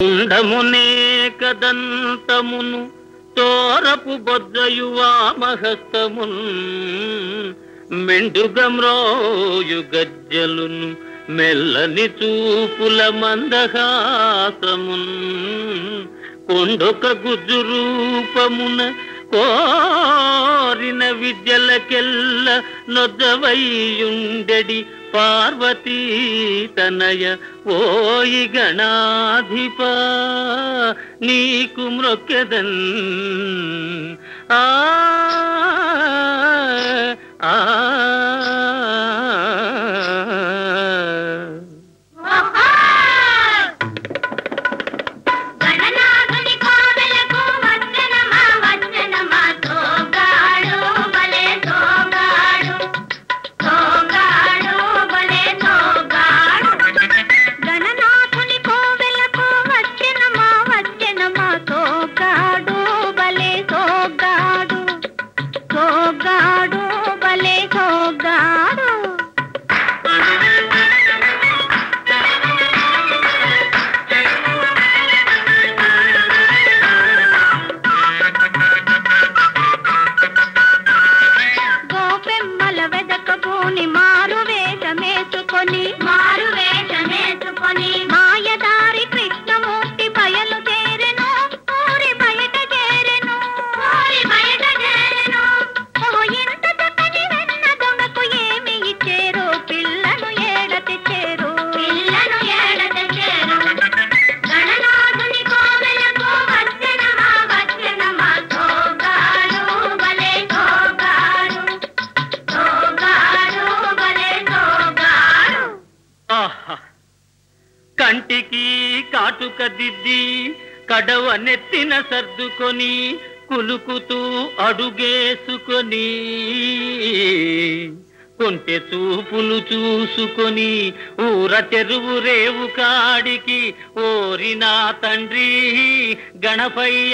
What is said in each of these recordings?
ఉండమునే కదంతమును తోరపు బొజ్జయు వామహస్తమున్ మెండుగమ్రోయు గజ్జలును మెల్లని చూపుల మందహాసమున్ కొండొక గుజ్జు రూపమున కోరిన విద్యలకెల్ల నొద్దవైయుండెడి పార్వతీ తనయ ఓయి గణాధిప నీకు మ్రొక్కెదన్ ఆ ఆ గణనాథుని కోవెలకు వచ్చనమా వచ్చనమా తోగాడు బలే తోగాడు తోగాడు బలే తోగాడు గణనాథుని కోవెలకు వచ్చనమా వచ్చనమా తోగాడు బలే తోగాడు తోగాడు బలే తోగాడు గోపెమ్మల వెదకబూని మారు వేషమేసుకొని మారు వేషమేసుకొని మాయదారి కృష్ణమూర్తి బయలు చేరెను ఊరి బయట చేరెను ఊరి బయట చేరెను ఓ ఇంత చక్కని వెన్న దొంగకు ఏమి ఇచ్చేరు పిల్లను ఏడ తెచ్చేరు పిల్లను ఏడ తెచ్చేరు గణనాథుని కోవెలకు వచ్చనమా వచ్చనమా తోగాడు బలే తోగాడు తోగాడు బలే తోగాడు ఆహా కంటికి కాటుక దిద్ది కడవ నెత్తిన సర్దుకొని కులుకుతూ అడుగేసుకొని కొంటె చూపులు చూసుకొని ఊర చెరువు రేవు కాడికి ఓరినా తండ్రి గణపయ్య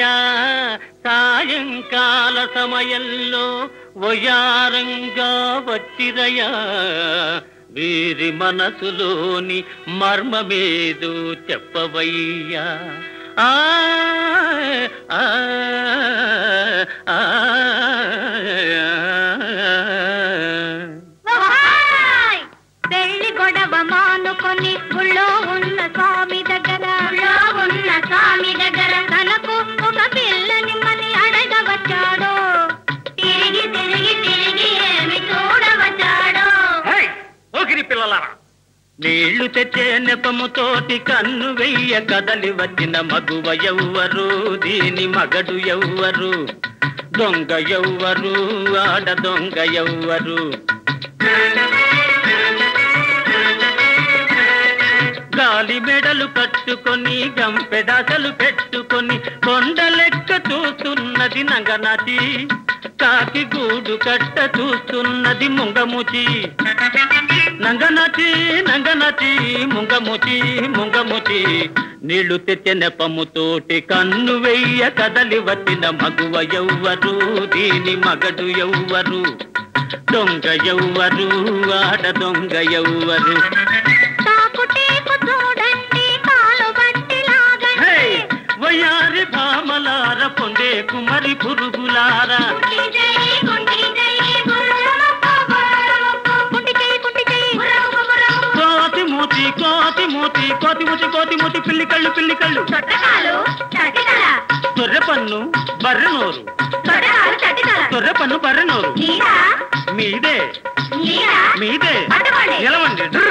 సాయంకాల సమయంలో వయారంగా వచ్చిరయా వీరి మనసులోని మర్మమేదో చెప్పవయ్యా ఆ ఆ, ఆ, ఓహాయ్! పెళ్లి గొడవ మానుకొని గుళ్ళో ఉన్న స్వామి దగ్గర గుళ్ళో ఉన్న స్వామి దగ్గర తనకు ఒక పిల్లని మని అడగవచ్చాడో తిరిగి తిరిగి తిరిగి ఏమి చూడవచ్చాడో హేయ్! ఓగిరి పిల్లలారా నీళ్లు తెచ్చే నెపముతోటి కన్ను వెయ్య కదలి వచ్చిన మగువ ఎవ్వరు దీని మగడు ఎవ్వరు దొంగ ఎవ్వరు ఆడ దొంగ ఎవ్వరు గాలి మెడలు కట్టుకొని గంపెడాసలు పెట్టుకొని కొండ లెక్క చూస్తున్నది నంగనచి కాకి గూడు కట్ట చూస్తున్నది ముంగముచి నంగనచి నంగనచి ముంగముచి ముంగముచి నీళ్లు తెచ్చే నెపముతోటి కన్ను వెయ్య కదలి వచ్చిన మగువ ఎవ్వరు దీని మగడు ఎవ్వరు దొంగ ఎవ్వరు ఆడ దొంగ ఎవ్వరు తాకుటేకు చూడండి కాలు బట్టి హే! లాగండి వయారి భామలార పొందే కుమరి పురుగులారా కుంటి చెయ్యి, కుంటి చెయ్యి, గుర్రముక్కు, గుర్రముక్కు, కుంటి చెయ్యి, కుంటి చెయ్యి, గుర్రముక్కు, గుర్రముక్కు. కోతి మూతి కోతి మూతి కోతి మూతి కోతి మూతి పిల్లి కళ్ళు పిల్లి కళ్ళు చొట్టకాలు చటితల తొర్రె పన్ను బర్రె నోరు చొట్టకాలు చటితల తొర్రె పన్ను బర్రె నోరు నీడ మీదే నీడ మీదే పట్టుకోండి నిలవండి డ్రు.